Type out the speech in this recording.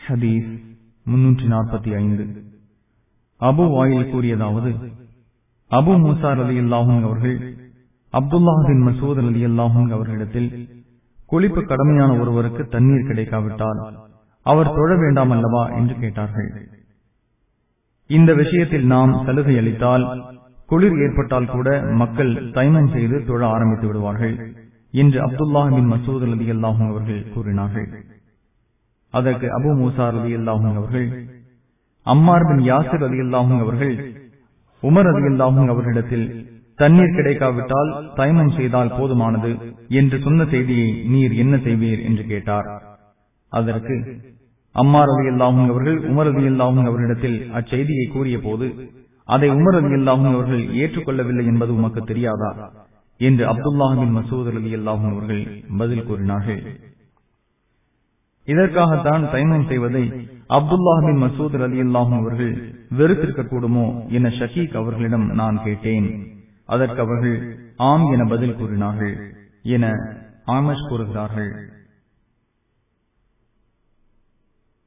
ஹதீஸ் முன்னூற்றி நாற்பத்தி ஐந்து அபு வாயில் கூறியதாவது அபு மூசார் அலி அல்லாஹும் அவர்கள் அப்துல்லா பின் மசூத் அலி அல்லாஹும் அவர்களிடத்தில் குளிப்பு கடமையான ஒருவருக்கு தண்ணீர் கிடைக்காவிட்டால் அவர் தொழ வேண்டாம் அல்லவா என்று கேட்டார்கள் இந்த விஷயத்தில் நாம் சலுகை அளித்தால் குளிர் ஏற்பட்டால் கூட மக்கள் தைமம் செய்து தொழ ஆரம்பித்து விடுவார்கள் என்று அப்துல்லா பின் மசூத் அலி அல்லாஹும் அவர்கள் கூறினார்கள் அதற்கு அபு மூசார் அலி அல்லாஹும் அவர்கள் அம்மார் பின் யாசிர் அலி அல்லாஹும் அவர்கள் உமர் அலி அல்லாஹும் அவர்களிடத்தில் தண்ணீர் கிடைக்காவிட்டால் தயமம் செய்தால் போதுமானது என்று சொன்ன செய்தியை நீர் என்ன செய்வீர் என்று கேட்டார் அதற்கு அம்மார் அலி அல்லாஹும் அவர்கள் உமர் அலி அல்லாஹும் அவர்களிடத்தில் அச்செய்தியை கூறிய போது அதை உமர் அலி அல்லாஹும் அவர்கள் ஏற்றுக்கொள்ளவில்லை என்பது உமக்கு தெரியாதா என்று அப்துல்லாஹின் மசூத் அலி அல்லாஹும் அவர்கள் பதில் கூறினார்கள் இதற்காகத்தான் தைமம் செய்வதை அப்துல்லாஹின் மசூத் அலி அல்லாஹும் அவர்கள் வெறுத்திருக்க கூடுமோ என ஷகீக் அவர்களிடம் நான் கேட்டேன் அதற்கு அவர்கள் ஆம் என பதில் கூறினார்கள் என ஆமஷ் கூறுகிறார்கள்